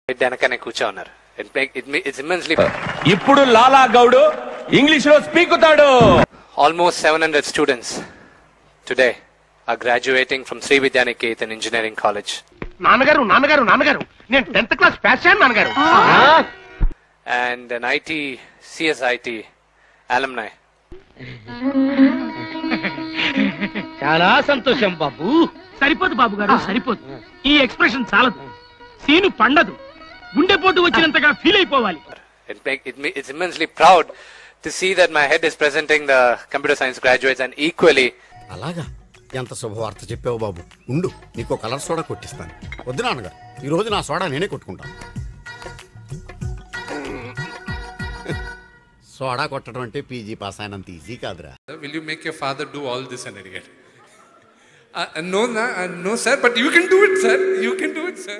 వెనకనే కూర్చో ఉన్నారు ఇట్స్ ఇమెన్స్లీ ఇప్పుడు లాలా గౌడు ఇంగ్లీష్ లో స్పీకుతాడు almost seven hundred students today are graduating from Sri Vidyanikethan engineering college నాన్నగారు నాన్నగారు నాన్నగారు నేను టెన్త్ క్లాస్ పాస్ అయ్యాను నాన్నగారు and an IT, CSIT alumni. చాలా సంతోషం బాబు సరిపోదు బాబు గారు సరిపోదు ఈ ఎక్స్ప్రెషన్ చాలదు సీను పండదు గుండెపోటు వచ్చినంతగా ఫీల్ అయిపోవాలి It make, it, ma- it's immensely proud to see that my head is presenting the computer science graduates and equally అలాగా ఎంత శుభవార్త చెప్పావు బాబు ఉండు నీకు కలర్ సోడా కొట్టిస్తాను వద్దు నాన్నగారు ఈ రోజు నా సోడా నేనే కొట్టుకుంటాను సోడా కొట్టడం అంటే పీజీ పాస్ అయినంత ఈజీ కాదురా Will you make your father do all this and again? Uh, uh, no, na, uh, no, sir, but you can do it, sir. You can do it, sir.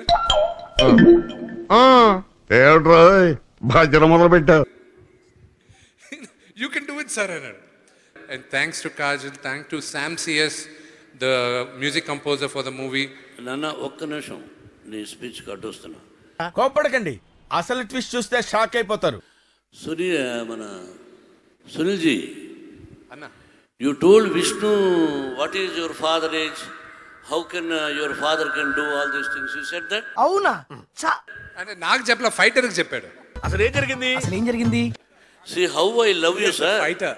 ఏడ్రోయ్ భజన మొదలు పెట్టావు You can do it, sir. అన్నాడు. And thanks to Kajal, thanks to Sam CS, the music composer for the movie. నాన్న ఒక్క నిమిషం నీ speech కట్టొస్తున్నా కోపడకండి అసలు ట్విస్ట్ చూస్తే షాక్ అయిపోతారు సునీల్ మన సునీల్జీ అన్న you told Vishnu what is your father age how can your father can do all these things you said that అవునా అంటే నాకు చెప్పలే ఫైటర్కి చెప్పాడు అసలు ఏం జరిగింది అసలు ఏం జరిగింది see how I love you sir fighter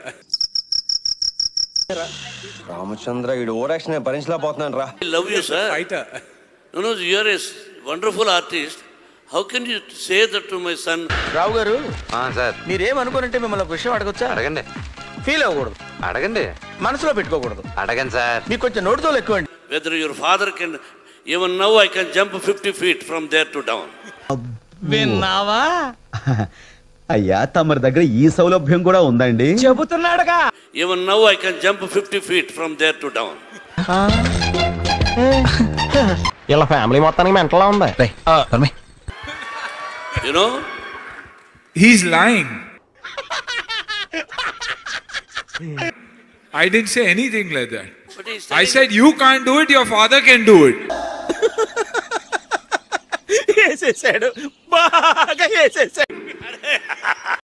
Ramachandra వీడు ఓరాక్షన్ భరించలేకపోతున్నాను రా I love you sir fighter no no you are ఎస్ wonderful artist how can you say that to my son Rao గారు సార్ మీరేమనుకోనంటే మిమ్మల్ని ఒక విషయం అడగొచ్చా అడగండి ఫీల్ అవ్వకూడదు అడగండి మనసులో పెట్టుకోకూడదు అడగండి సార్ మీకు కొంచెం నోటితో ఎక్కువండి whether your father can even now I can jump fifty feet from there to down విన్నావా అయ్యా తమరి దగ్గర ఈ సౌలభ్యం కూడా ఉందండి చెబుతున్నాడుగా even now I can jump fifty feet from there to down ఇలా ఫ్యామిలీ మొత్తానికి మెంటలా ఉంది you know He's lying. I didn't say anything like that. But he's I telling- said you can't do it, your father can do it. వేసేసాడు బాగా వేసేసాడు